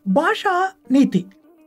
ಭಾಷಾ ನೀತಿ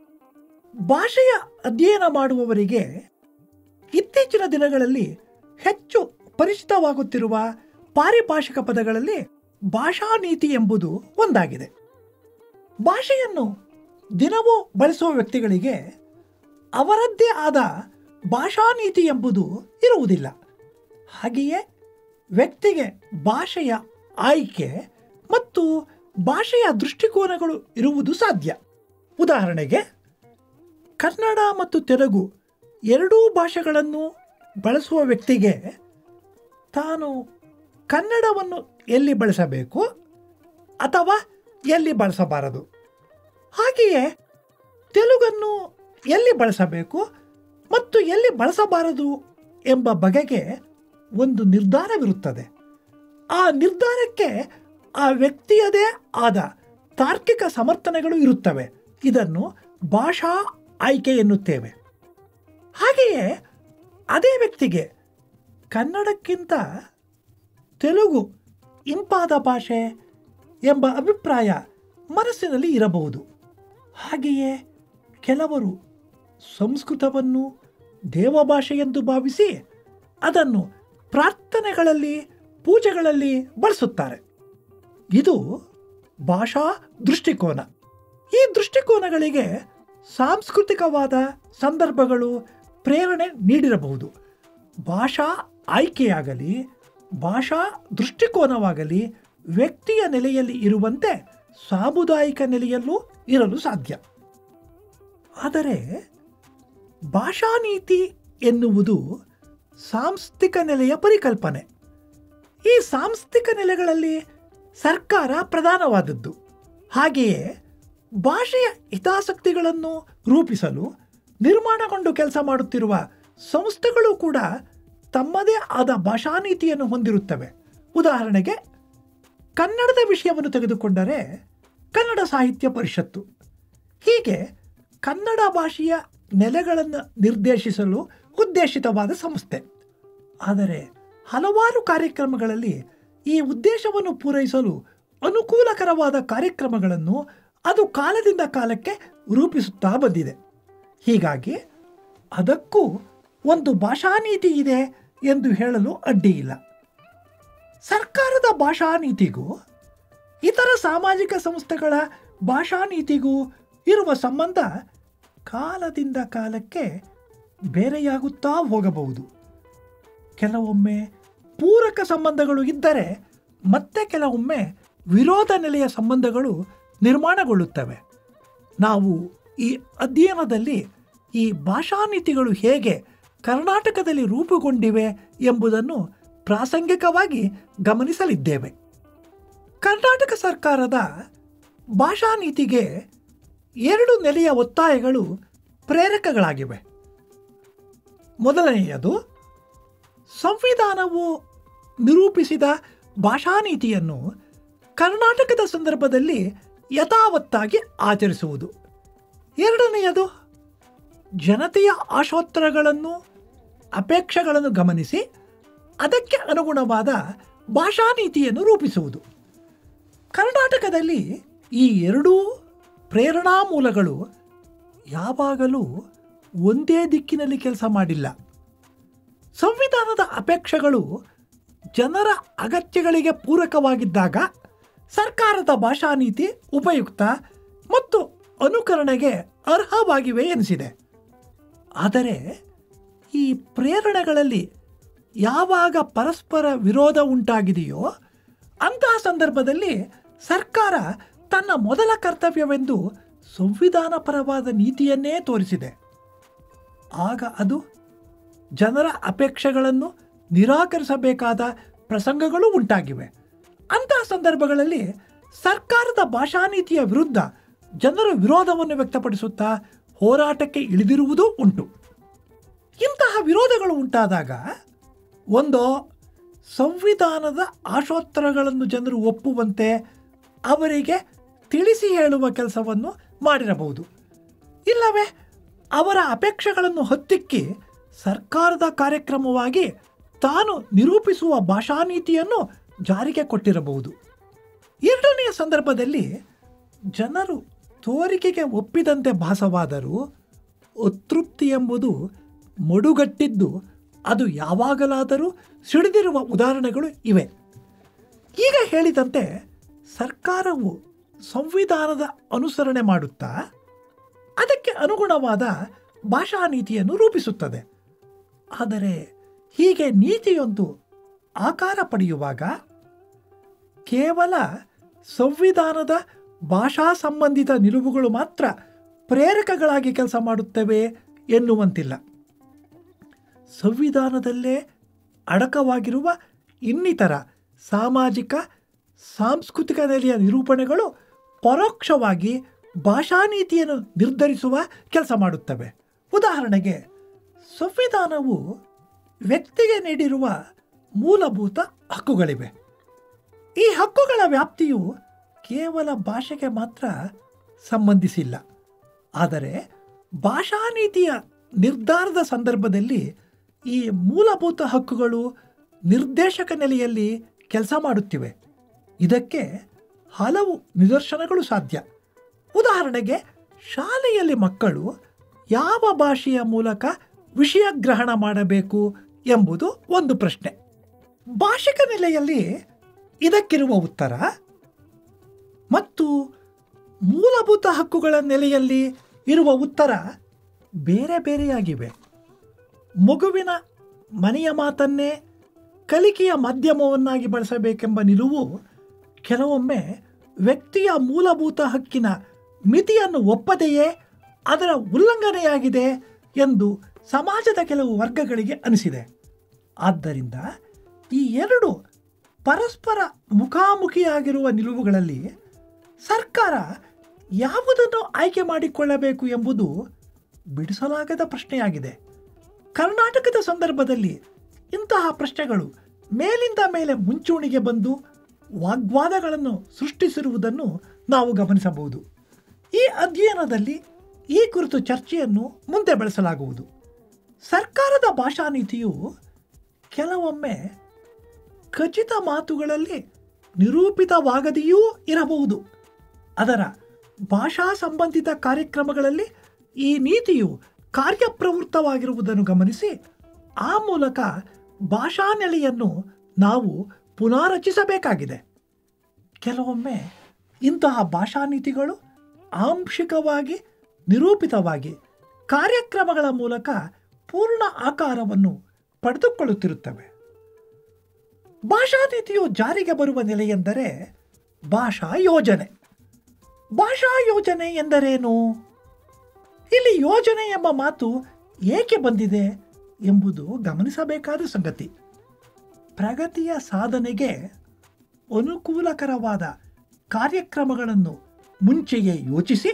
ಭಾಷೆಯ ಅಧ್ಯಯನ ಮಾಡುವವರಿಗೆ ಇತ್ತೀಚಿನ ದಿನಗಳಲ್ಲಿ ಹೆಚ್ಚು ಪರಿಚಿತವಾಗುತ್ತಿರುವ ಪಾರಿಭಾಷಿಕ ಪದಗಳಲ್ಲಿ ಭಾಷಾ ನೀತಿ ಎಂಬುದು ಒಂದಾಗಿದೆ ಭಾಷೆಯನ್ನು ದಿನವೂ ಬಳಸುವ ವ್ಯಕ್ತಿಗಳಿಗೆ ಅವರದ್ದೇ ಆದ ಭಾಷಾ ನೀತಿ ಎಂಬುದು ಇರುವುದಿಲ್ಲ ಹಾಗೆಯೇ ವ್ಯಕ್ತಿಗೆ ಭಾಷೆಯ ಆಯ್ಕೆ ಮತ್ತು ಭಾಷೆಯ ದೃಷ್ಟಿಕೋನಗಳು ಇರುವುದು ಸಾಧ್ಯ ಉದಾಹರಣೆಗೆ ಕನ್ನಡ ಮತ್ತು ತೆಲುಗು ಎರಡೂ ಭಾಷೆಗಳನ್ನು ಬಳಸುವ ವ್ಯಕ್ತಿಗೆ ತಾನು ಕನ್ನಡವನ್ನು ಎಲ್ಲಿ ಬಳಸಬೇಕು ಅಥವಾ ಎಲ್ಲಿ ಬಳಸಬಾರದು ಹಾಗೆಯೇ ತೆಲುಗನ್ನು ಎಲ್ಲಿ ಬಳಸಬೇಕು ಮತ್ತು ಎಲ್ಲಿ ಬಳಸಬಾರದು ಎಂಬ ಬಗೆಗೆ ಒಂದು ನಿರ್ಧಾರವಿರುತ್ತದೆ ಆ ನಿರ್ಧಾರಕ್ಕೆ ಆ ವ್ಯಕ್ತಿಯದೇ ಆದ ತಾರ್ಕಿಕ ಸಮರ್ಥನೆಗಳು ಇರುತ್ತವೆ ಇದನ್ನು ಭಾಷಾ ಆಯ್ಕೆ ಎನ್ನುತ್ತೇವೆ ಹಾಗೆಯೇ ಅದೇ ವ್ಯಕ್ತಿಗೆ ಕನ್ನಡಕ್ಕಿಂತ ತೆಲುಗು ಇಂಪಾದ ಭಾಷೆ ಎಂಬ ಅಭಿಪ್ರಾಯ ಮನಸ್ಸಿನಲ್ಲಿ ಇರಬಹುದು ಹಾಗೆಯೇ ಕೆಲವರು ಸಂಸ್ಕೃತವನ್ನು ದೇವಭಾಷೆ ಎಂದು ಭಾವಿಸಿ ಅದನ್ನು ಪ್ರಾರ್ಥನೆಗಳಲ್ಲಿ ಪೂಜೆಗಳಲ್ಲಿ ಬಳಸುತ್ತಾರೆ ಇದು ಭಾಷಾ ದೃಷ್ಟಿಕೋನ ಈ ದೃಷ್ಟಿಕೋನಗಳಿಗೆ ಸಾಂಸ್ಕೃತಿಕವಾದ ಸಂದರ್ಭಗಳು ಪ್ರೇರಣೆ ನೀಡಿರಬಹುದು ಭಾಷಾ ಆಯ್ಕೆಯಾಗಲಿ ಭಾಷಾ ದೃಷ್ಟಿಕೋನವಾಗಲಿ ವ್ಯಕ್ತಿಯ ನೆಲೆಯಲ್ಲಿ ಇರುವಂತೆ ಸಾಮುದಾಯಿಕ ನೆಲೆಯಲ್ಲೂ ಇರಲು ಸಾಧ್ಯ ಆದರೆ ಭಾಷಾ ನೀತಿ ಎನ್ನುವುದು ಸಾಂಸ್ಥಿಕ ನೆಲೆಯ ಪರಿಕಲ್ಪನೆ ಈ ಸಾಂಸ್ಥಿಕ ನೆಲೆಗಳಲ್ಲಿ ಸರ್ಕಾರ ಪ್ರಧಾನವಾದದ್ದು ಹಾಗೆಯೇ ಭಾಷೆಯ ಹಿತಾಸಕ್ತಿಗಳನ್ನು ರೂಪಿಸಲು ನಿರ್ಮಾಣಗೊಂಡು ಕೆಲಸ ಮಾಡುತ್ತಿರುವ ಸಂಸ್ಥೆಗಳು ಕೂಡ ತಮ್ಮದೇ ಆದ ಭಾಷಾ ನೀತಿಯನ್ನು ಹೊಂದಿರುತ್ತವೆ ಉದಾಹರಣೆಗೆ ಕನ್ನಡದ ವಿಷಯವನ್ನು ತೆಗೆದುಕೊಂಡರೆ ಕನ್ನಡ ಸಾಹಿತ್ಯ ಪರಿಷತ್ತು ಹೀಗೆ ಕನ್ನಡ ಭಾಷೆಯ ನೆಲೆಗಳನ್ನು ನಿರ್ದೇಶಿಸಲು ಉದ್ದೇಶಿತವಾದ ಸಂಸ್ಥೆ ಆದರೆ ಹಲವಾರು ಕಾರ್ಯಕ್ರಮಗಳಲ್ಲಿ ಈ ಉದ್ದೇಶವನ್ನು ಪೂರೈಸಲು ಅನುಕೂಲಕರವಾದ ಕಾರ್ಯಕ್ರಮಗಳನ್ನು ಅದು ಕಾಲದಿಂದ ಕಾಲಕ್ಕೆ ರೂಪಿಸುತ್ತಾ ಬಂದಿದೆ ಹೀಗಾಗಿ ಅದಕ್ಕೂ ಒಂದು ಭಾಷಾ ನೀತಿ ಇದೆ ಎಂದು ಹೇಳಲು ಅಡ್ಡಿಯಿಲ್ಲ ಸರ್ಕಾರದ ಭಾಷಾ ನೀತಿಗೂ ಇತರ ಸಾಮಾಜಿಕ ಸಂಸ್ಥೆಗಳ ಭಾಷಾ ನೀತಿಗೂ ಇರುವ ಸಂಬಂಧ ಕಾಲದಿಂದ ಕಾಲಕ್ಕೆ ಬೇರೆಯಾಗುತ್ತಾ ಹೋಗಬಹುದು ಕೆಲವೊಮ್ಮೆ ಪೂರಕ ಸಂಬಂಧಗಳು ಇದ್ದರೆ ಮತ್ತೆ ಕೆಲವೊಮ್ಮೆ ವಿರೋಧ ನೆಲೆಯ ಸಂಬಂಧಗಳು ನಿರ್ಮಾಣಗೊಳ್ಳುತ್ತವೆ ನಾವು ಈ ಅಧ್ಯಯನದಲ್ಲಿ ಈ ಭಾಷಾ ನೀತಿಗಳು ಹೇಗೆ ಕರ್ನಾಟಕದಲ್ಲಿ ರೂಪುಗೊಂಡಿವೆ ಎಂಬುದನ್ನು ಪ್ರಾಸಂಗಿಕವಾಗಿ ಗಮನಿಸಲಿದ್ದೇವೆ ಕರ್ನಾಟಕ ಸರ್ಕಾರದ ಭಾಷಾ ನೀತಿಗೆ ಎರಡು ನೆಲೆಯ ಒತ್ತಾಯಗಳು ಪ್ರೇರಕಗಳಾಗಿವೆ ಮೊದಲನೆಯದು ಸಂವಿಧಾನವು ನಿರೂಪಿಸಿದ ಭಾಷಾ ನೀತಿಯನ್ನು ಕರ್ನಾಟಕದ ಸಂದರ್ಭದಲ್ಲಿ ಯಥಾವತ್ತಾಗಿ ಆಚರಿಸುವುದು ಎರಡನೆಯದು ಜನತೆಯ ಆಶೋತ್ತರಗಳನ್ನು ಅಪೇಕ್ಷೆಗಳನ್ನು ಗಮನಿಸಿ ಅದಕ್ಕೆ ಅನುಗುಣವಾದ ಭಾಷಾ ನೀತಿಯನ್ನು ರೂಪಿಸುವುದು ಕರ್ನಾಟಕದಲ್ಲಿ ಈ ಎರಡೂ ಪ್ರೇರಣಾ ಮೂಲಗಳು ಯಾವಾಗಲೂ ಒಂದೇ ದಿಕ್ಕಿನಲ್ಲಿ ಕೆಲಸ ಮಾಡಿಲ್ಲ ಸಂವಿಧಾನದ ಅಪೇಕ್ಷೆಗಳು ಜನರ ಅಗತ್ಯಗಳಿಗೆ ಪೂರಕವಾಗಿದ್ದಾಗ ಸರ್ಕಾರದ ಭಾಷಾ ನೀತಿ ಉಪಯುಕ್ತ ಮತ್ತು ಅನುಕರಣೆಗೆ ಅರ್ಹವಾಗಿವೆ ಎನಿಸಿದೆ ಆದರೆ ಈ ಪ್ರೇರಣೆಗಳಲ್ಲಿ ಯಾವಾಗ ಪರಸ್ಪರ ವಿರೋಧ ಉಂಟಾಗಿದೆಯೋ ಅಂತಹ ಸಂದರ್ಭದಲ್ಲಿ ಸರ್ಕಾರ ತನ್ನ ಮೊದಲ ಕರ್ತವ್ಯವೆಂದು ಸಂವಿಧಾನ ಪರವಾದ ನೀತಿಯನ್ನೇ ತೋರಿಸಿದೆ ಆಗ ಅದು ಜನರ ಅಪೇಕ್ಷೆಗಳನ್ನು ನಿರಾಕರಿಸಬೇಕಾದ ಪ್ರಸಂಗಗಳು ಉಂಟಾಗಿವೆ ಅಂತಹ ಸಂದರ್ಭಗಳಲ್ಲಿ ಸರ್ಕಾರದ ಭಾಷಾ ನೀತಿಯ ವಿರುದ್ಧ ಜನರು ವಿರೋಧವನ್ನು ವ್ಯಕ್ತಪಡಿಸುತ್ತಾ ಹೋರಾಟಕ್ಕೆ ಇಳಿದಿರುವುದೂ ಉಂಟು ಇಂತಹ ವಿರೋಧಗಳು ಉಂಟಾದಾಗ ಒಂದೋ ಸಂವಿಧಾನದ ಆಶೋತ್ತರಗಳನ್ನು ಜನರು ಒಪ್ಪುವಂತೆ ಅವರಿಗೆ ತಿಳಿಸಿ ಹೇಳುವ ಕೆಲಸವನ್ನು ಮಾಡಿರಬಹುದು ಇಲ್ಲವೇ ಅವರ ಅಪೇಕ್ಷೆಗಳನ್ನು ಹತ್ತಿಕ್ಕಿ ಸರ್ಕಾರದ ಕಾರ್ಯಕ್ರಮವಾಗಿ ತಾನು ನಿರೂಪಿಸುವ ಭಾಷಾ ನೀತಿಯನ್ನು ಜಾರಿಗೆ ಕೊಟ್ಟಿರಬಹುದು ಎರಡನೆಯ ಸಂದರ್ಭದಲ್ಲಿ ಜನರು ತೋರಿಕೆಗೆ ಒಪ್ಪಿದಂತೆ ಭಾಸವಾದರೂ ಅತೃಪ್ತಿ ಎಂಬುದು ಮಡುಗಟ್ಟಿದ್ದು ಅದು ಯಾವಾಗಲಾದರೂ ಸಿಡಿದಿರುವ ಉದಾಹರಣೆಗಳು ಇವೆ ಈಗ ಹೇಳಿದಂತೆ ಸರ್ಕಾರವು ಸಂವಿಧಾನದ ಅನುಸರಣೆ ಮಾಡುತ್ತಾ ಅದಕ್ಕೆ ಅನುಗುಣವಾದ ಭಾಷಾ ನೀತಿಯನ್ನು ರೂಪಿಸುತ್ತದೆ ಆದರೆ ಹೀಗೆ ನೀತಿಯೊಂದು ಆಕಾರ ಪಡೆಯುವಾಗ ಕೇವಲ ಸಂವಿಧಾನದ ಭಾಷಾ ಸಂಬಂಧಿತ ನಿಲುವುಗಳು ಮಾತ್ರ ಪ್ರೇರಕಗಳಾಗಿ ಕೆಲಸ ಮಾಡುತ್ತವೆ ಎನ್ನುವಂತಿಲ್ಲ ಸಂವಿಧಾನದಲ್ಲೇ ಅಡಕವಾಗಿರುವ ಇನ್ನಿತರ ಸಾಮಾಜಿಕ ಸಾಂಸ್ಕೃತಿಕ ನೆಲೆಯ ನಿರೂಪಣೆಗಳು ಪರೋಕ್ಷವಾಗಿ ಭಾಷಾ ನೀತಿಯನ್ನು ನಿರ್ಧರಿಸುವ ಕೆಲಸ ಮಾಡುತ್ತವೆ ಉದಾಹರಣೆಗೆ ಸಂವಿಧಾನವು ವ್ಯಕ್ತಿಗೆ ನೀಡಿರುವ ಮೂಲಭೂತ ಹಕ್ಕುಗಳಿವೆ ಈ ಹಕ್ಕುಗಳ ವ್ಯಾಪ್ತಿಯು ಕೇವಲ ಭಾಷೆಗೆ ಮಾತ್ರ ಸಂಬಂಧಿಸಿಲ್ಲ ಆದರೆ ಭಾಷಾ ನೀತಿಯ ನಿರ್ಧಾರದ ಸಂದರ್ಭದಲ್ಲಿ ಈ ಮೂಲಭೂತ ಹಕ್ಕುಗಳು ನಿರ್ದೇಶಕ ನೆಲೆಯಲ್ಲಿ ಕೆಲಸ ಮಾಡುತ್ತಿವೆ ಇದಕ್ಕೆ ಹಲವು ನಿದರ್ಶನಗಳು ಸಾಧ್ಯ ಉದಾಹರಣೆಗೆ ಶಾಲೆಯಲ್ಲಿ ಮಕ್ಕಳು ಯಾವ ಭಾಷೆಯ ಮೂಲಕ ವಿಷಯ ಗ್ರಹಣ ಮಾಡಬೇಕು ಎಂಬುದು ಒಂದು ಪ್ರಶ್ನೆ ಭಾಷಿಕ ನೆಲೆಯಲ್ಲಿ ಇದಕ್ಕಿರುವ ಉತ್ತರ ಮತ್ತು ಮೂಲಭೂತ ಹಕ್ಕುಗಳ ನೆಲೆಯಲ್ಲಿ ಇರುವ ಉತ್ತರ ಬೇರೆ ಬೇರೆಯಾಗಿವೆ ಮಗುವಿನ ಮನೆಯ ಮಾತನ್ನೇ ಕಲಿಕೆಯ ಮಾಧ್ಯಮವನ್ನಾಗಿ ಬಳಸಬೇಕೆಂಬ ನಿಲುವು ಕೆಲವೊಮ್ಮೆ ವ್ಯಕ್ತಿಯ ಮೂಲಭೂತ ಹಕ್ಕಿನ ಮಿತಿಯನ್ನು ಒಪ್ಪದೆಯೇ ಅದರ ಉಲ್ಲಂಘನೆಯಾಗಿದೆ ಎಂದು ಸಮಾಜದ ಕೆಲವು ವರ್ಗಗಳಿಗೆ ಅನಿಸಿದೆ ಆದ್ದರಿಂದ ಈ ಎರಡು ಪರಸ್ಪರ ಮುಖಾಮುಖಿಯಾಗಿರುವ ನಿಲುವುಗಳಲ್ಲಿ ಸರ್ಕಾರ ಯಾವುದನ್ನು ಆಯ್ಕೆ ಮಾಡಿಕೊಳ್ಳಬೇಕು ಎಂಬುದು ಬಿಡಿಸಲಾಗದ ಪ್ರಶ್ನೆಯಾಗಿದೆ ಕರ್ನಾಟಕದ ಸಂದರ್ಭದಲ್ಲಿ ಇಂತಹ ಪ್ರಶ್ನೆಗಳು ಮೇಲಿಂದ ಮೇಲೆ ಮುಂಚೂಣಿಗೆ ಬಂದು ವಾಗ್ವಾದಗಳನ್ನು ಸೃಷ್ಟಿಸಿರುವುದನ್ನು ನಾವು ಗಮನಿಸಬಹುದು ಈ ಅಧ್ಯಯನದಲ್ಲಿ ಈ ಕುರಿತು ಚರ್ಚೆಯನ್ನು ಮುಂದೆ ಬೆಳೆಸಲಾಗುವುದು ಸರ್ಕಾರದ ಭಾಷಾ ನೀತಿಯು ಕೆಲವೊಮ್ಮೆ ಖಚಿತ ಮಾತುಗಳಲ್ಲಿ ನಿರೂಪಿತವಾಗದೆಯೂ ಇರಬಹುದು ಅದರ ಭಾಷಾ ಸಂಬಂಧಿತ ಕಾರ್ಯಕ್ರಮಗಳಲ್ಲಿ ಈ ನೀತಿಯು ಕಾರ್ಯಪ್ರವೃತ್ತವಾಗಿರುವುದನ್ನು ಗಮನಿಸಿ ಆ ಮೂಲಕ ಭಾಷಾ ನೆಲೆಯನ್ನು ನಾವು ಪುನಾರಚಿಸಬೇಕಾಗಿದೆ ಕೆಲವೊಮ್ಮೆ ಇಂತಹ ಭಾಷಾ ನೀತಿಗಳು ಆಂಶಿಕವಾಗಿ ನಿರೂಪಿತವಾಗಿ ಕಾರ್ಯಕ್ರಮಗಳ ಮೂಲಕ ಪೂರ್ಣ ಆಕಾರವನ್ನು ಪಡೆದುಕೊಳ್ಳುತ್ತಿರುತ್ತವೆ ಭಾಷಾ ನೀತಿಯು ಜಾರಿಗೆ ಬರುವ ನೆಲೆಯೆಂದರೆ ಭಾಷಾ ಯೋಜನೆ ಭಾಷಾ ಯೋಜನೆ ಎಂದರೇನು ಇಲ್ಲಿ ಯೋಜನೆ ಎಂಬ ಮಾತು ಏಕೆ ಬಂದಿದೆ ಎಂಬುದು ಗಮನಿಸಬೇಕಾದ ಸಂಗತಿ ಪ್ರಗತಿಯ ಸಾಧನೆಗೆ ಅನುಕೂಲಕರವಾದ ಕಾರ್ಯಕ್ರಮಗಳನ್ನು ಮುಂಚೆಯೇ ಯೋಚಿಸಿ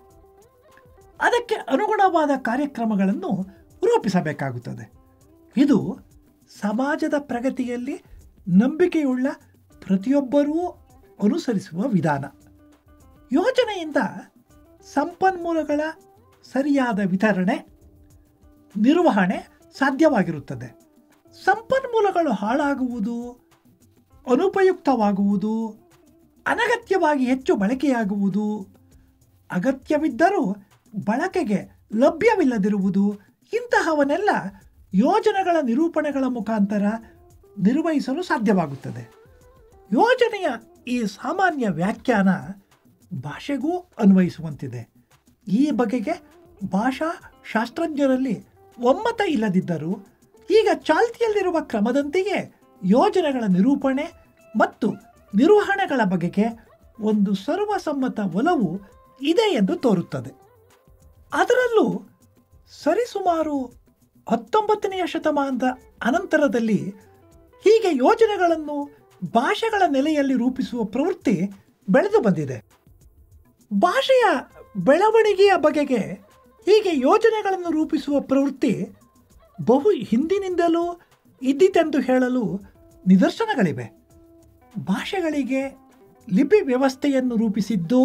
ಅದಕ್ಕೆ ಅನುಗುಣವಾದ ಕಾರ್ಯಕ್ರಮಗಳನ್ನು ರೂಪಿಸಬೇಕಾಗುತ್ತದೆ ಇದು ಸಮಾಜದ ಪ್ರಗತಿಯಲ್ಲಿ ನಂಬಿಕೆಯುಳ್ಳ ಪ್ರತಿಯೊಬ್ಬರೂ ಅನುಸರಿಸುವ ವಿಧಾನ ಯೋಜನೆಯಿಂದ ಸಂಪನ್ಮೂಲಗಳ ಸರಿಯಾದ ವಿತರಣೆ ನಿರ್ವಹಣೆ ಸಾಧ್ಯವಾಗಿರುತ್ತದೆ ಸಂಪನ್ಮೂಲಗಳು ಹಾಳಾಗುವುದು ಅನುಪಯುಕ್ತವಾಗುವುದು ಅನಗತ್ಯವಾಗಿ ಹೆಚ್ಚು ಬಳಕೆಯಾಗುವುದು ಅಗತ್ಯವಿದ್ದರೂ ಬಳಕೆಗೆ ಲಭ್ಯವಿಲ್ಲದಿರುವುದು ಇಂತಹವನ್ನೆಲ್ಲ ಯೋಜನೆಗಳ ನಿರೂಪಣೆಗಳ ಮುಖಾಂತರ ನಿರ್ವಹಿಸಲು ಸಾಧ್ಯವಾಗುತ್ತದೆ ಯೋಜನೆಯ ಈ ಸಾಮಾನ್ಯ ವ್ಯಾಖ್ಯಾನ ಭಾಷೆಗೂ ಅನ್ವಯಿಸುವಂತಿದೆ ಈ ಬಗೆಗೆ ಭಾಷಾ ಶಾಸ್ತ್ರಜ್ಞರಲ್ಲಿ ಒಮ್ಮತ ಇಲ್ಲದಿದ್ದರೂ ಈಗ ಚಾಲ್ತಿಯಲ್ಲಿರುವ ಕ್ರಮದಂತೆಯೇ ಯೋಜನೆಗಳ ನಿರೂಪಣೆ ಮತ್ತು ನಿರ್ವಹಣೆಗಳ ಬಗೆಗೆ ಒಂದು ಸರ್ವಸಮ್ಮತ ಒಲವು ಇದೆ ಎಂದು ತೋರುತ್ತದೆ ಅದರಲ್ಲೂ ಸರಿಸುಮಾರು ಹತ್ತೊಂಬತ್ತನೆಯ ಶತಮಾನದ ಅನಂತರದಲ್ಲಿ ಹೀಗೆ ಯೋಜನೆಗಳನ್ನು ಭಾಷೆಗಳ ನೆಲೆಯಲ್ಲಿ ರೂಪಿಸುವ ಪ್ರವೃತ್ತಿ ಬೆಳೆದು ಬಂದಿದೆ ಭಾಷೆಯ ಬೆಳವಣಿಗೆಯ ಬಗೆಗೆ ಹೀಗೆ ಯೋಜನೆಗಳನ್ನು ರೂಪಿಸುವ ಪ್ರವೃತ್ತಿ ಬಹು ಹಿಂದಿನಿಂದಲೂ ಇದ್ದಿತೆಂದು ಹೇಳಲು ನಿದರ್ಶನಗಳಿವೆ ಭಾಷೆಗಳಿಗೆ ಲಿಪಿ ವ್ಯವಸ್ಥೆಯನ್ನು ರೂಪಿಸಿದ್ದು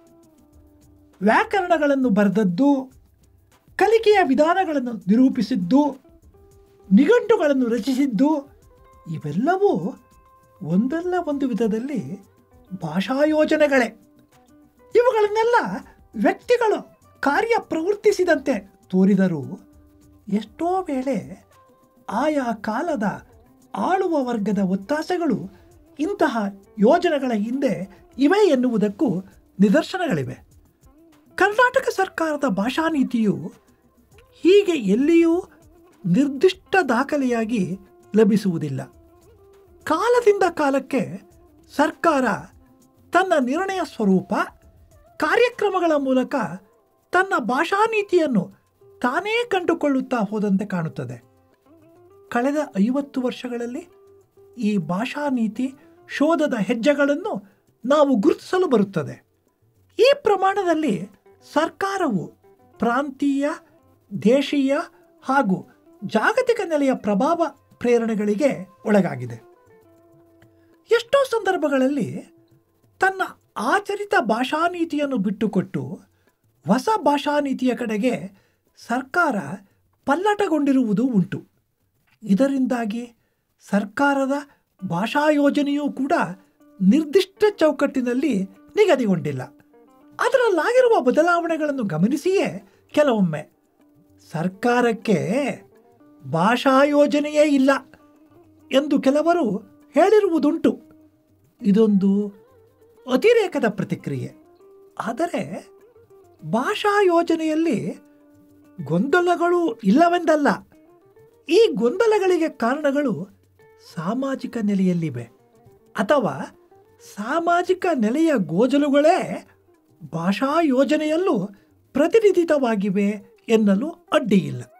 ವ್ಯಾಕರಣಗಳನ್ನು ಬರೆದದ್ದು ಕಲಿಕೆಯ ವಿಧಾನಗಳನ್ನು ನಿರೂಪಿಸಿದ್ದು ನಿಘಂಟುಗಳನ್ನು ರಚಿಸಿದ್ದು ಇವೆಲ್ಲವೂ ಒಂದಲ್ಲ ಒಂದು ವಿಧದಲ್ಲಿ ಭಾಷಾ ಯೋಜನೆಗಳೇ ಇವುಗಳನ್ನೆಲ್ಲ ವ್ಯಕ್ತಿಗಳು ಕಾರ್ಯ ಪ್ರವರ್ತಿಸಿದಂತೆ ತೋರಿದರೂ ಎಷ್ಟೋ ವೇಳೆ ಆಯಾ ಕಾಲದ ಆಳುವ ವರ್ಗದ ಒತ್ತಾಸೆಗಳು ಇಂತಹ ಯೋಜನೆಗಳ ಹಿಂದೆ ಇವೆ ಎನ್ನುವುದಕ್ಕೂ ನಿದರ್ಶನಗಳಿವೆ ಕರ್ನಾಟಕ ಸರ್ಕಾರದ ಭಾಷಾ ನೀತಿಯು ಹೀಗೆ ಎಲ್ಲಿಯೂ ನಿರ್ದಿಷ್ಟ ದಾಖಲೆಯಾಗಿ ಲಭಿಸುವುದಿಲ್ಲ ಕಾಲದಿಂದ ಕಾಲಕ್ಕೆ ಸರ್ಕಾರ ತನ್ನ ನಿರ್ಣಯ ಸ್ವರೂಪ ಕಾರ್ಯಕ್ರಮಗಳ ಮೂಲಕ ತನ್ನ ಭಾಷಾ ನೀತಿಯನ್ನು ತಾನೇ ಕಂಡುಕೊಳ್ಳುತ್ತಾ ಹೋದಂತೆ ಕಾಣುತ್ತದೆ ಕಳೆದ ಐವತ್ತು ವರ್ಷಗಳಲ್ಲಿ ಈ ಭಾಷಾ ನೀತಿ ಶೋಧದ ಹೆಜ್ಜೆಗಳನ್ನು ನಾವು ಗುರುತಿಸಲು ಬರುತ್ತದೆ ಈ ಪ್ರಮಾಣದಲ್ಲಿ ಸರ್ಕಾರವು ಪ್ರಾಂತೀಯ ದೇಶೀಯ ಹಾಗೂ ಜಾಗತಿಕ ನೆಲೆಯ ಪ್ರಭಾವ ಪ್ರೇರಣೆಗಳಿಗೆ ಒಳಗಾಗಿದೆ ಎಷ್ಟೋ ಸಂದರ್ಭಗಳಲ್ಲಿ ತನ್ನ ಆಚರಿತ ಭಾಷಾ ನೀತಿಯನ್ನು ಬಿಟ್ಟುಕೊಟ್ಟು ಹೊಸ ಭಾಷಾ ನೀತಿಯ ಕಡೆಗೆ ಸರ್ಕಾರ ಪಲ್ಲಟಗೊಂಡಿರುವುದು ಉಂಟು ಇದರಿಂದಾಗಿ ಸರ್ಕಾರದ ಭಾಷಾ ಯೋಜನೆಯೂ ಕೂಡ ನಿರ್ದಿಷ್ಟ ಚೌಕಟ್ಟಿನಲ್ಲಿ ನಿಗದಿಗೊಂಡಿಲ್ಲ ಅದರಲ್ಲಾಗಿರುವ ಬದಲಾವಣೆಗಳನ್ನು ಗಮನಿಸಿಯೇ ಕೆಲವೊಮ್ಮೆ ಸರ್ಕಾರಕ್ಕೆ ಭಾಷಾ ಯೋಜನೆಯೇ ಇಲ್ಲ ಎಂದು ಕೆಲವರು ಹೇಳಿರುವುದುಂಟು ಇದೊಂದು ಅತಿರೇಕದ ಪ್ರತಿಕ್ರಿಯೆ ಆದರೆ ಭಾಷಾ ಯೋಜನೆಯಲ್ಲಿ ಗೊಂದಲಗಳು ಇಲ್ಲವೆಂದಲ್ಲ ಈ ಗೊಂದಲಗಳಿಗೆ ಕಾರಣಗಳು ಸಾಮಾಜಿಕ ನೆಲೆಯಲ್ಲಿವೆ ಅಥವಾ ಸಾಮಾಜಿಕ ನೆಲೆಯ ಗೋಜಲುಗಳೇ ಭಾಷಾ ಯೋಜನೆಯಲ್ಲೂ ಪ್ರತಿನಿಧಿತವಾಗಿವೆ ಎನ್ನಲು ಅಡ್ಡಿಯಿಲ್ಲ